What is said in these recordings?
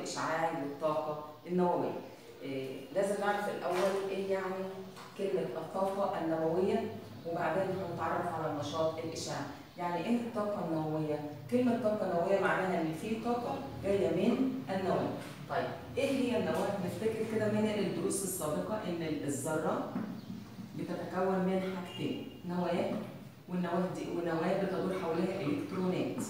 الاشعاعي للطاقه النوويه إيه لازم نعرف الاول ايه يعني كلمه الطاقه النوويه وبعدين هنتعرف على النشاط الاشعاعي يعني ايه الطاقه النوويه كلمه طاقه نوويه معناها ان في طاقه جايه من النواه طيب ايه هي النواه نفتكر كده من الدروس السابقه ان الذره بتتكون من حاجتين نواه والنواه دي ونواه بتدور حواليها الكترونات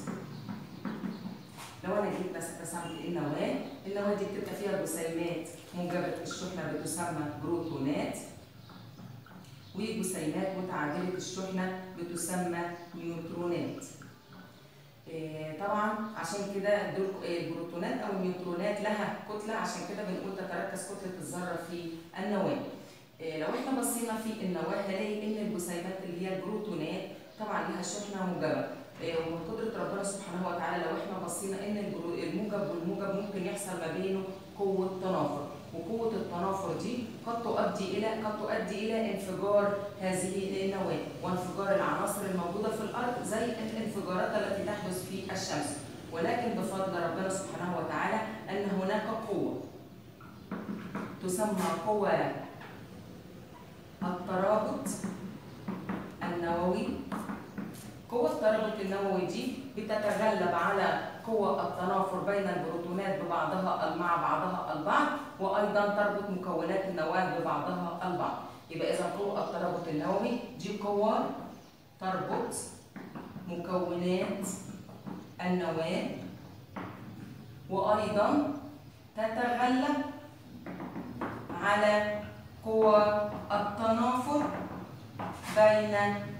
لو انا جيت بس رسمت النواه النواه دي بتبقى فيها جسيمات موجبه الشحنه بتسمى بروتونات وجسيمات متعادله الشحنه بتسمى نيوترونات إيه طبعا عشان كده دول البروتونات او النيوترونات لها كتله عشان كده بنقول تتركز كتله الذره في النواه إيه لو احنا بصينا في النواه هنلاقي ان الجسيمات اللي هي البروتونات طبعا لها شحنه موجبه إيه ومن قدره ربنا سبحانه وتعالى لو احنا بصينا ان الموجب والموجب ممكن يحصل ما بينه قوه تنافر وقوه التنافر دي قد تؤدي الى قد تؤدي الى انفجار هذه النواه وانفجار العناصر الموجوده في الارض زي الانفجارات التي تحدث في الشمس ولكن بفضل ربنا سبحانه وتعالى ان هناك قوه تسمى قوه الترابط النووي قوة الترابط النووي دي بتتغلب على قوة التنافر بين البروتونات ببعضها مع بعضها البعض وأيضا تربط مكونات النواة ببعضها البعض يبقى إذا قوة الترابط النووي دي قوة تربط مكونات النواة وأيضا تتغلب على قوى التنافر بين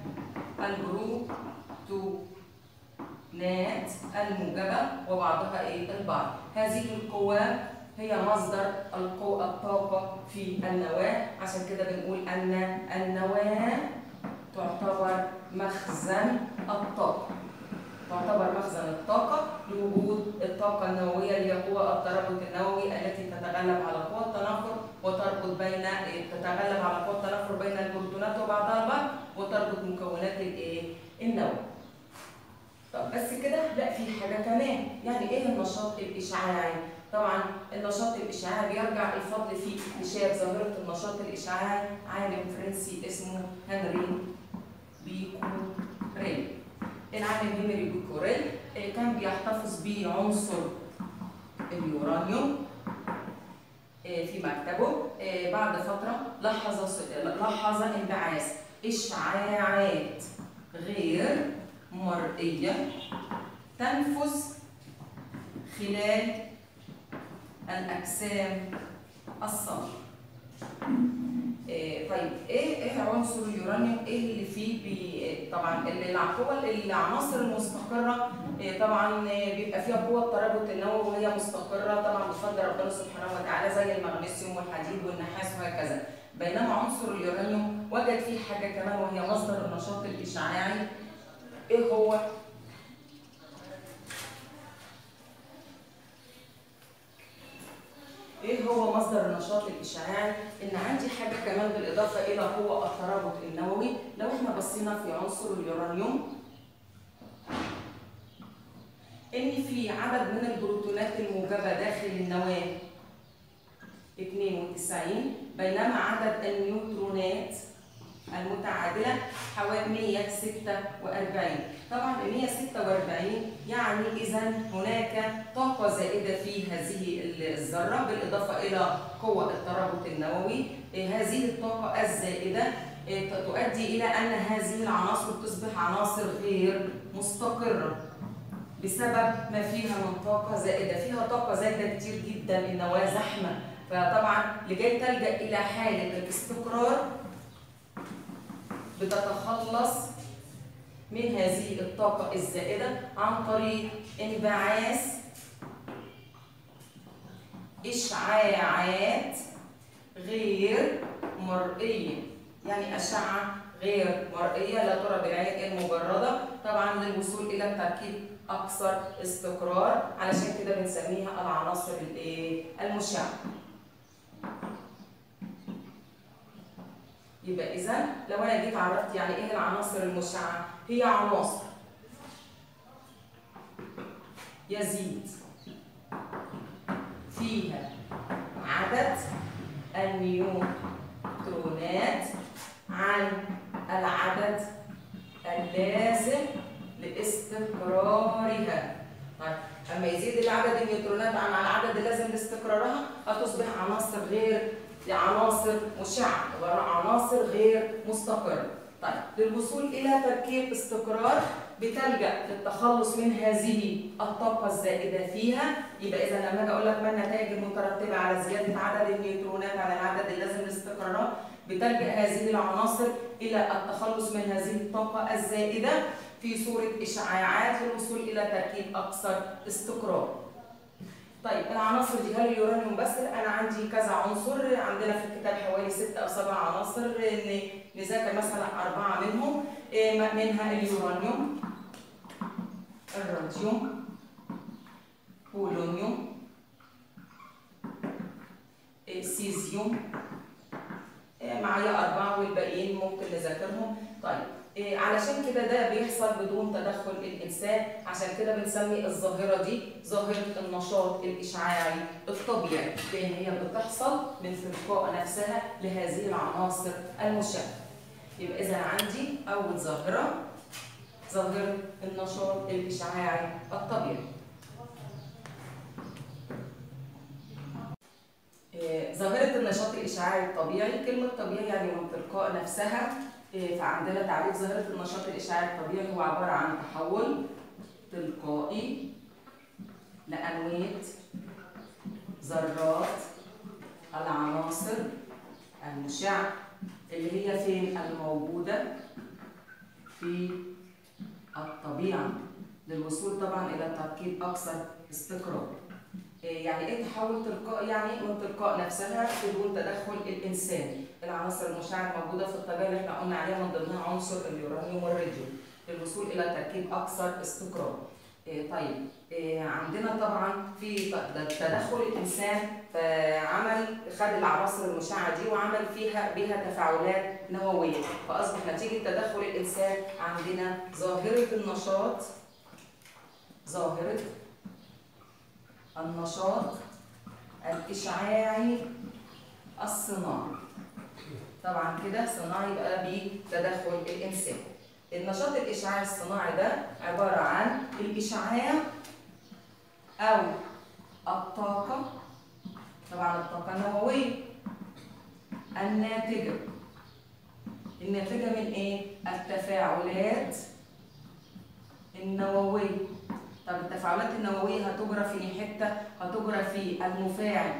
البروتونات الموجبة وبعضها ايه البعض هذه القوى هي مصدر القوة الطاقة في النواة عشان كده بنقول أن النواة تعتبر مخزن الطاقة تعتبر مخزن الطاقة لوجود الطاقة النووية اللي هي قوة الترابط النووي التي تتغلب على قوة التنافر وتربط بين تتغلب على قوة التنافر بين البروتونات وبعضها البعض وتربط مكونات الايه؟ النووي. طب بس كده لا في حاجة كمان، يعني ايه النشاط الإشعاعي؟ طبعا النشاط الإشعاعي بيرجع الفضل فيه اكتشاف ظاهرة النشاط الإشعاعي عالم فرنسي اسمه هنري بيكوريل. العالم هنري بيكوريل كان بيحتفظ بعنصر اليورانيوم في مكتبه بعد فترة لاحظ لاحظ انبعاث إشعاعات غير مرئية تنفذ خلال الأجسام الصلبة. إيه طيب ايه ايه عنصر اليورانيوم ايه اللي فيه بي طبعا القوى العناصر المستقره إيه طبعا بيبقى فيها قوه الترابط النووي وهي مستقره طبعا بفضل ربنا سبحانه وتعالى زي المغنيسيوم والحديد والنحاس وهكذا بينما عنصر اليورانيوم وجد فيه حاجه كمان وهي مصدر النشاط الاشعاعي ايه هو ايه هو مصدر النشاط الاشعاعي ان عندي حاجه كمان بالاضافه الى قوه الترابط النووي لو احنا بصينا في عنصر اليورانيوم ان في عدد من البروتونات الموجبه داخل النواه 92 بينما عدد النيوترونات المتعادلة حوالي 146 طبعا 146 يعني إذا هناك طاقة زائدة في هذه الذرة بالإضافة إلى قوة الترابط النووي هذه الطاقة الزائدة تؤدي إلى أن هذه العناصر تصبح عناصر غير مستقرة بسبب ما فيها من طاقة زائدة فيها طاقة زائدة كتير جدا النواة زحمة فطبعا لكي تلجأ إلى حالة الاستقرار بتتخلص من هذه الطاقة الزائدة عن طريق انبعاث إشعاعات غير مرئية يعني أشعة غير مرئية لا ترى بالعين المجردة طبعا للوصول إلى التركيب أكثر استقرار علشان كده بنسميها العناصر المشعة يبقى اذا لو انا جيت عرفت يعني ايه العناصر المشعه هي عناصر يزيد فيها عدد النيوترونات عن العدد اللازم لاستقرارها طيب اما يزيد العدد النيوترونات عن العدد اللازم لاستقرارها هتصبح عناصر غير عناصر مشعة عبارة عن عناصر غير مستقرة طيب للوصول إلى تركيب استقرار بتلجأ للتخلص من هذه الطاقة الزائدة فيها يبقى إذا لما أجي أقول لك ما النتائج المترتبة على زيادة عدد النيوترونات عن العدد اللازم لاستقرارها بتلجأ هذه العناصر إلى التخلص من هذه الطاقة الزائدة في صورة إشعاعات للوصول إلى تركيب أكثر استقرار. طيب العناصر دي هل اليورانيوم بس؟ أنا عندي كذا عنصر عندنا في الكتاب حوالي ست أو سبع عناصر نذاكر مثلا أربعة منهم منها اليورانيوم الراديوم بولونيوم سيزيوم معايا أربعة والباقيين ممكن نذاكرهم طيب علشان كده ده بيحصل بدون تدخل الإنسان عشان كده بنسمي الظاهرة دي ظاهرة النشاط الإشعاعي الطبيعي لأن هي بتحصل من تلقاء نفسها لهذه العناصر المشعة يبقى إذا عندي أول ظاهرة ظاهرة النشاط الإشعاعي الطبيعي ظاهرة النشاط الإشعاعي الطبيعي كلمة طبيعي يعني من تلقاء نفسها فعندنا تعريف ظاهرة النشاط الإشعاعي الطبيعي هو عبارة عن تحول تلقائي لأنوية ذرات العناصر المشعة اللي هي فين الموجودة في الطبيعة للوصول طبعا إلى تركيب أكثر استقرار يعني ايه تحول تلقائي يعني من تلقاء نفسها بدون تدخل الانسان العناصر المشعه الموجوده في الطبيعه اللي احنا قلنا عليها من ضمنها عنصر اليورانيوم والراديوم للوصول الى تركيب اكثر استقرار إيه طيب إيه عندنا طبعا في تدخل الانسان فعمل خد العناصر المشعه دي وعمل فيها بها تفاعلات نوويه فاصبح نتيجه تدخل الانسان عندنا ظاهره النشاط ظاهره النشاط الإشعاعي الصناعي طبعا كده صناعي بقى بتدخل الإنسان النشاط الإشعاعي الصناعي ده عبارة عن الإشعاع أو الطاقة طبعا الطاقة النووية الناتجة الناتجة من إيه؟ التفاعلات النووية طب التفاعلات النووية هتجرى في حتة هتجرى في المفاعل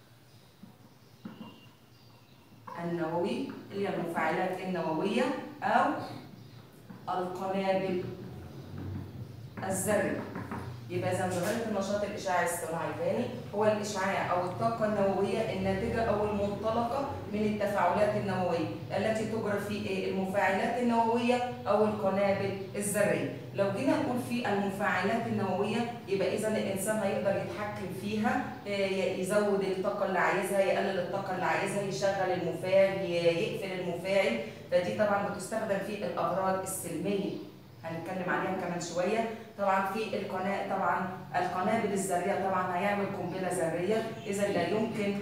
النووي اللي هي المفاعلات النووية أو القنابل الذرية يبقى إذا ظاهرة النشاط الإشعاعي الصناعي تاني هو الإشعاع أو الطاقة النووية الناتجة أو المنطلقة من التفاعلات النووية التي تجرى في المفاعلات النووية أو القنابل الذرية. لو جينا نقول في المفاعلات النووية يبقى إذا الإنسان هيقدر يتحكم فيها يزود الطاقة اللي عايزها يقلل الطاقة اللي عايزها يشغل المفاعل يقفل المفاعل فدي طبعا بتستخدم في الأغراض السلمية. هنتكلم عليها كمان شويه طبعا في القناه طبعا القنابل الذريه طبعا هيعمل قنبله ذريه اذا لا يمكن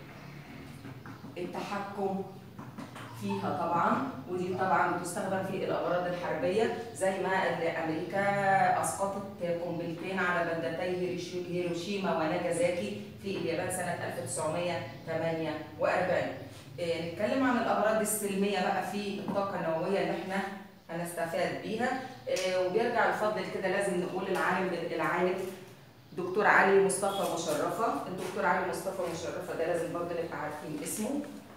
التحكم فيها طبعا ودي طبعا بتستخدم في الاغراض الحربيه زي ما امريكا اسقطت قنبلتين على بلدتي هيروشيما وناجازاكي في اليابان سنه 1948 نتكلم عن الاغراض السلميه بقى في الطاقه النوويه اللي احنا هنستفاد بيها وبيرجع الفضل كده لازم نقول العالم العالم دكتور علي مصطفى مشرفه الدكتور علي مصطفى مشرفه ده لازم برضه نبقى عارفين اسمه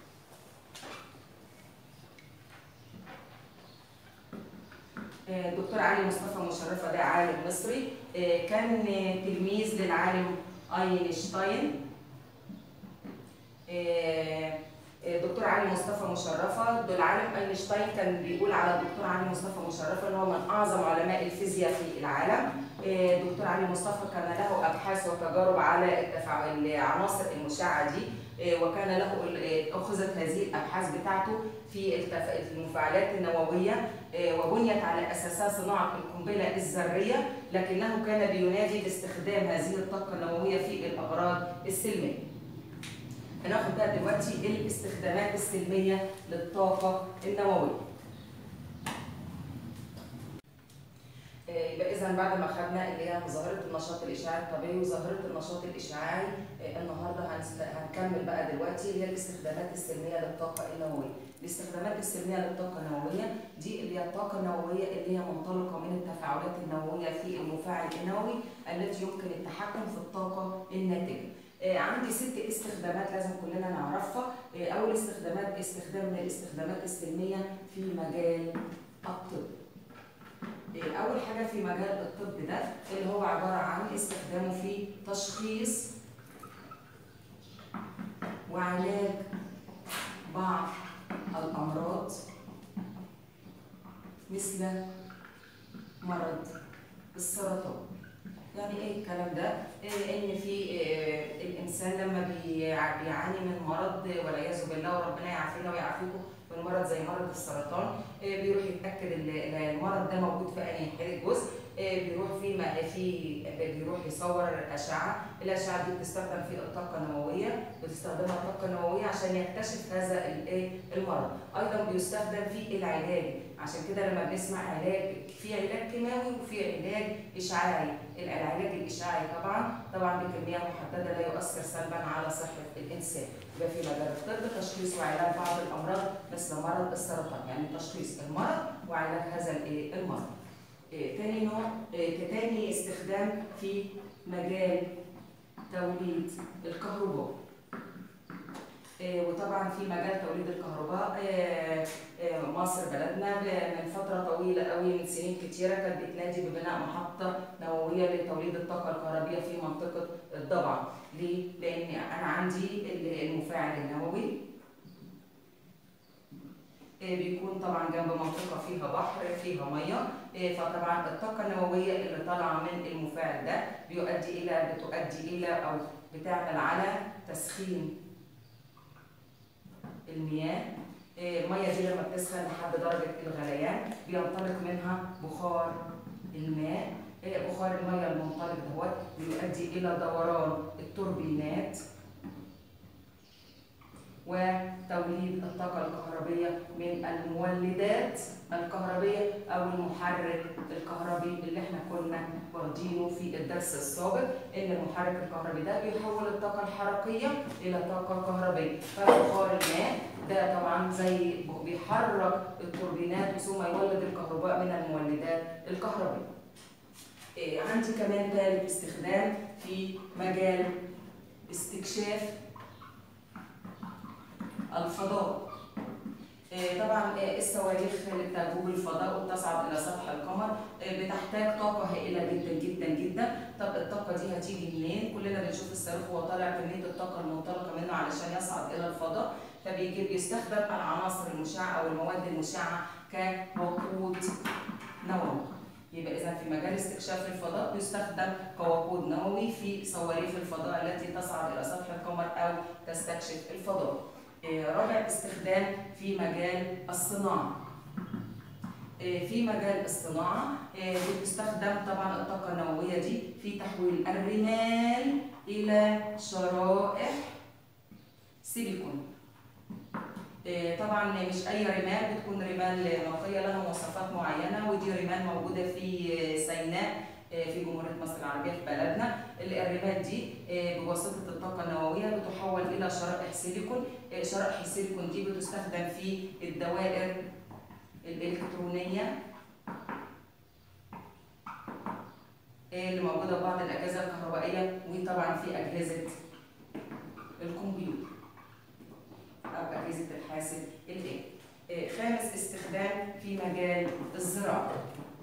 الدكتور علي مصطفى مشرفه ده عالم مصري كان تلميذ للعالم اينشتاين دكتور علي مصطفى مشرفه دول العالم اينشتاين كان بيقول على الدكتور علي مصطفى مشرفه ان هو من اعظم علماء الفيزياء في العالم دكتور علي مصطفى كان له ابحاث وتجارب على التفاعل عناصر المشعه دي وكان له اخذت هذه الابحاث بتاعته في المفاعلات النوويه وبنيت على اساسها صناعه القنبله الذريه لكنه كان بينادي باستخدام هذه الطاقه النوويه في الاغراض السلميه. هناخد بقى دلوقتي الاستخدامات السلميه للطاقه النوويه. يبقى اذا بعد ما خدنا اللي هي ظاهره النشاط الاشعاعي الطبيعي وظاهره النشاط الاشعاعي النهارده هنكمل بقى دلوقتي اللي هي الاستخدامات السلميه للطاقه النوويه. الاستخدامات السلميه للطاقه النوويه دي اللي هي الطاقه النوويه اللي هي منطلقه من التفاعلات النوويه في المفاعل النووي التي يمكن التحكم في الطاقه الناتجه. عندي ست استخدامات لازم كلنا نعرفها اول استخدامات استخدام من الاستخدامات السلميه في مجال الطب اول حاجه في مجال الطب ده اللي هو عباره عن استخدامه في تشخيص وعلاج بعض الامراض مثل مرض السرطان يعني ايه الكلام ده؟ إيه ان في إيه الانسان لما بيعاني من مرض والعياذ بالله وربنا يعافينا ويعافيكم من مرض زي مرض السرطان إيه بيروح يتاكد المرض ده موجود في انهي جزء بيروح في في بيروح يصور اشعه، الاشعه دي بتستخدم في الطاقه النوويه، بتستخدمها الطاقه النوويه عشان يكتشف هذا الايه المرض، ايضا بيستخدم في العلاج، عشان كده لما بنسمع علاج في علاج كيماوي وفي علاج اشعاعي، العلاج الاشعاعي طبعا طبعا بكميه محدده لا يؤثر سلبا على صحه الانسان، يبقى في مجال الطب تشخيص وعلاج بعض الامراض مثل مرض السرطان، يعني تشخيص المرض وعلاج هذا الايه المرض. إيه تاني نوع إيه تاني استخدام في مجال توليد الكهرباء إيه وطبعا في مجال توليد الكهرباء مصر بلدنا من فتره طويله قوي من سنين كتيره كانت بتنادي ببناء محطه نوويه لتوليد الطاقه الكهربيه في منطقه الضبع ليه؟ لان انا عندي المفاعل النووي بيكون طبعا جنب منطقه فيها بحر فيها ميه فطبعا الطاقه النوويه اللي طالعه من المفاعل ده بيؤدي الى بتؤدي الى او بتعمل على تسخين المياه الميه دي لما بتسخن لحد درجه الغليان بينطلق منها بخار الماء بخار الميه المنطلق دوت بيؤدي الى دوران التوربينات وتوليد الطاقة الكهربية من المولدات الكهربية أو المحرك الكهربي اللي احنا كنا واخدينه في الدرس السابق إن المحرك الكهربي ده بيحول الطاقة الحركية إلى طاقة كهربية فبخار الماء ده طبعا زي بيحرك التوربينات ثم يولد الكهرباء من المولدات الكهربية. إيه عندي كمان ثالث استخدام في مجال استكشاف الفضاء طبعا الصواريخ اللي بتجوب الفضاء وبتصعد الى سطح القمر بتحتاج طاقه هائله جدا جدا جدا طب الطاقه دي هتيجي منين كلنا بنشوف الصاروخ وهو طالع كميه الطاقه المنطلقه منه علشان يصعد الى الفضاء فبيجي بيستخدم العناصر المشعه او المواد المشعه كوقود نووي يبقى اذا في مجال استكشاف الفضاء بيستخدم كوقود نووي في صواريخ الفضاء التي تصعد الى سطح القمر او تستكشف الفضاء رابع استخدام في مجال الصناعة في مجال الصناعة بتستخدم طبعا الطاقة النووية دي في تحويل الرمال إلى شرائح سيليكون طبعا مش اي رمال بتكون رمال نقيه لها مواصفات معينه ودي رمال موجوده في سيناء في جمهوريه مصر العربيه في بلدنا الرمال دي بواسطه الطاقه النوويه بتحول الى شرائح سيليكون شرائح السيليكون دي بتستخدم في الدوائر الالكترونيه اللي موجوده في بعض الاجهزه الكهربائيه وطبعا في اجهزه الكمبيوتر او اجهزه الحاسب الالي خامس استخدام في مجال الزراعه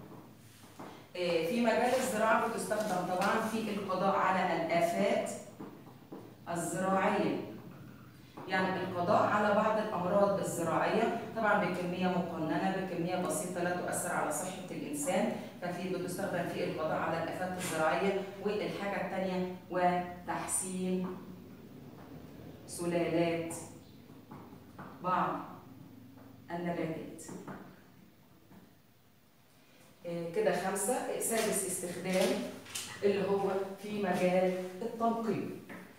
في مجال الزراعة بتستخدم طبعا في القضاء على الآفات الزراعية يعني القضاء على بعض الامراض الزراعيه طبعا بكميه مقننه بكميه بسيطه لا تؤثر على صحه الانسان ففي بتستخدم في القضاء على الافات الزراعيه والحاجه الثانيه وتحسين سلالات بعض النباتات آه، كده خمسة سادس استخدام اللي هو في مجال التنقيب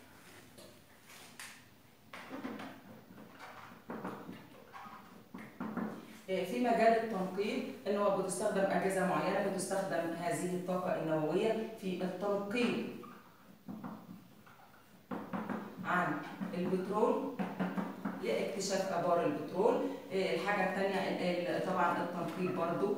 آه، في مجال التنقيب ان هو بتستخدم اجهزه معينه بتستخدم هذه الطاقه النوويه في التنقيب عن البترول لاكتشاف ابار البترول آه، الحاجه الثانيه طبعا التنقيب برضو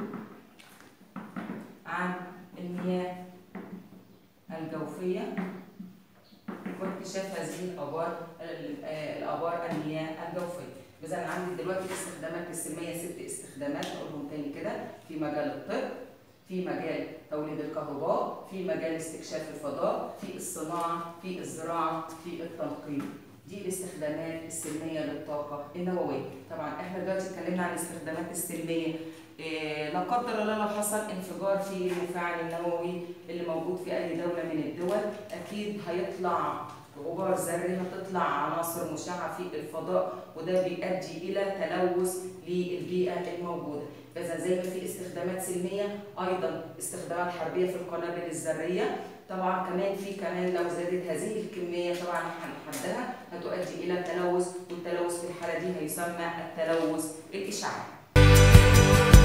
عن المياه الجوفيه واكتشاف هذه الابار آه، الابار المياه الجوفيه اذا انا عندي دلوقتي الاستخدامات السلميه ست استخدامات اقولهم تاني كده في مجال الطب في مجال توليد الكهرباء في مجال استكشاف الفضاء في الصناعه في الزراعه في التنقيب دي الاستخدامات السلميه للطاقه النوويه طبعا احنا دلوقتي اتكلمنا عن الاستخدامات السلميه إيه لا قدر الله لو حصل انفجار في المفاعل النووي اللي موجود في اي دوله من الدول اكيد هيطلع غبار ذري هتطلع عناصر مشعه في الفضاء وده بيؤدي الى تلوث للبيئه الموجوده اذا زي ما في استخدامات سلميه ايضا استخدامات حربيه في القنابل الذريه طبعا كمان في كمان لو زادت هذه الكميه طبعا هنحدها هتؤدي الى تلوث والتلوث في الحاله دي هيسمى التلوث الاشعاعي